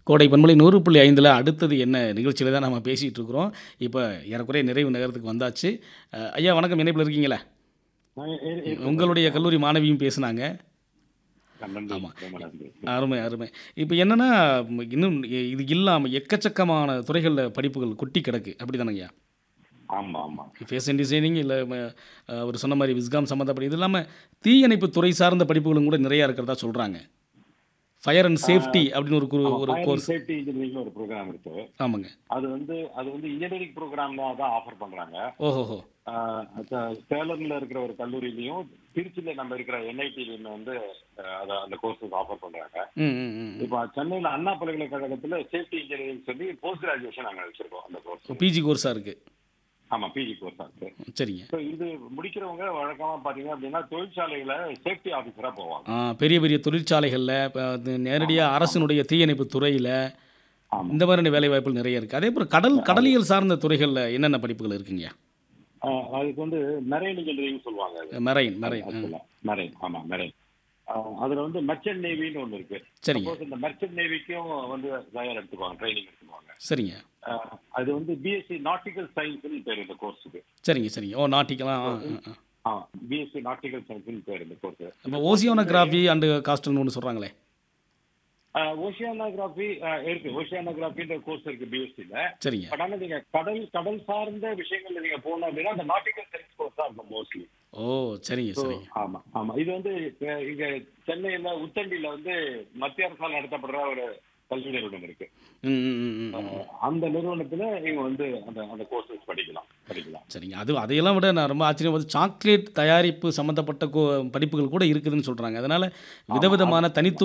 கோடை பண்பலை நூறு புள்ளி ஐந்தில் அடுத்தது என்ன நிகழ்ச்சியில் தான் நம்ம பேசிகிட்டு இருக்கிறோம் இப்போ ஏறக்குறைய நிறைவு நகரத்துக்கு வந்தாச்சு அஹ், ஐயா வணக்கம் இணைப்பில் இருக்கீங்களா உங்களுடைய கல்லூரி மாணவியும் பேசுனாங்க நன்றி ரொம்ப நன்றி அருமை அருமை இப்போ என்னென்னா இன்னும் இது இல்லாமல் எக்கச்சக்கமான துறைகளில் படிப்புகள் கொட்டி கிடக்கு அப்படி தானேங்கய்யா ஆமா ஆமா ஃபேஷன் டிசைனிங் இல்லை அவர் சொன்ன மாதிரி விஸ்காம் சம்மந்தப்பட்ட இது இல்லாமல் தீயணைப்பு துறை சார்ந்த படிப்புகளும் கூட நிறையா இருக்கிறதா சொல்கிறாங்க ஃபயர் அண்ட் சேஃப்டி அப்படின்னு ஒரு குரு- ஒரு கோர்ஸ் சேஃப்டி இன்ஜினியரிங் ஒரு ப்ரோக்ராம் இருக்கு ஆமாங்க அது வந்து அது வந்து இன்ஜினியரிங் ப்ரோக்ராம்ல தான் ஆஃபர் பண்றாங்க ஓஹோஹோ ஆஹ் அது சேலம்ல இருக்கிற ஒரு கல்லூரியிலயும் திருச்சியில நம்ம இருக்கிற என்ஐடிலையுமே வந்து ஆஹ் அத அந்த கோர்ஸஸ் ஆஃபர் பண்றாங்க ம் ம் ம் இப்போ சென்னையில அண்ணா பல்கலைக்கழகத்துல சேஃப்டி இன்ஜினியரிங் சொல்லி போஸ்ட் கிராஜுவேஷன் நாங்க வச்சிருக்கோம் அந்த கோர்ஸ் பிஜி கோர்ஸாக இருக்குது ஆமா பிஜி கோர்ஸா இருக்கு சரிங்க ஸோ இது முடிக்கிறவங்க வழக்கமா பாத்தீங்க அப்படின்னா தொழிற்சாலைகளை சேஃப்டி ஆஃபீஸரா போவாங்க ஆ, பெரிய பெரிய தொழிற்சாலைகளில் நேரடியாக அரசினுடைய தீயணைப்பு துறையில் ஆமா. இந்த மாதிரியான வேலை வாய்ப்புகள் நிறைய இருக்குது அதே போல் கடல் கடலியல் சார்ந்த துறைகளில் என்னென்ன படிப்புகள் இருக்குங்கய்யா ஆஹ் அதுக்கு வந்து மெரைன் இன்ஜினியரிங் சொல்லுவாங்க அது மெரைன் மெரைன் ஆ, ஆக்சுவலா மெரைன் ஆமா மெரைன் அதுல வந்து மெர்ச்சன்ட் நேவின்னு ஒண்ணு இருக்கு சரிங்க Suppose இந்த மெர்ச்சன்ட் நேவிக்கும் வந்து தயார் எடுத்துக்குவாங்க ட்ரைனிங் எடுத்துக்குவாங்க சரிங்க ஆஹ் அது வந்து பிஎஸ்சி நாட்டிக்கல் சயின்ஸ்னு பேர் இந்த கோர்ஸுக்கு சரிங்க சரிங்க ஓ நாட்டிக்கலாம் ஆ ஆ பிஎஸ்சி நாட்டிக்கல் சயின்ஸ்னு பேர் இந்த கோர்ஸ் இப்போ ஓசியோனோகிராஃபி அண்டு காஸ்டல்னு ஒன்று சொல்கிறாங்களே ஓஷியானோகிராஃபி இருக்கு ஓஷியானோகிராஃபின்ற கோர்ஸ் இருக்கு பிஎஸ்சில சரிங்க பட் ஆனா நீங்க கடல் கடல் சார்ந்த விஷயங்கள்ல நீங்க போனோம் அப்படின்னா அந்த நாட்டிக்கல் சயின்ஸ் கோர்ஸ் தான் இருக்கும் மோஸ்ட்லி ஓ சரிங்க சரிங்க ஆமா ஆமா இது வந்து அஹ், இங்க சென்னையில உத்தண்டியில வந்து மத்திய அரசால் நடத்தப்படுற ஒரு கல்வி நிறுவனம் இருக்கு ம் ம், ம் ம் அஹ், அந்த நிறுவனத்துல நீங்க வந்து அந்த அந்த கோர்சஸ் படிக்கலாம் படிக்கலாம் சரிங்க அது அதையெல்லாம் விட நான் ரொம்ப ஆச்சரியப்படுது சாக்லேட் தயாரிப்பு சம்மந்தப்பட்ட கோ படிப்புகள் கூட இருக்குதுன்னு சொல்கிறாங்க அதனால் விதவிதமான தனித்துவ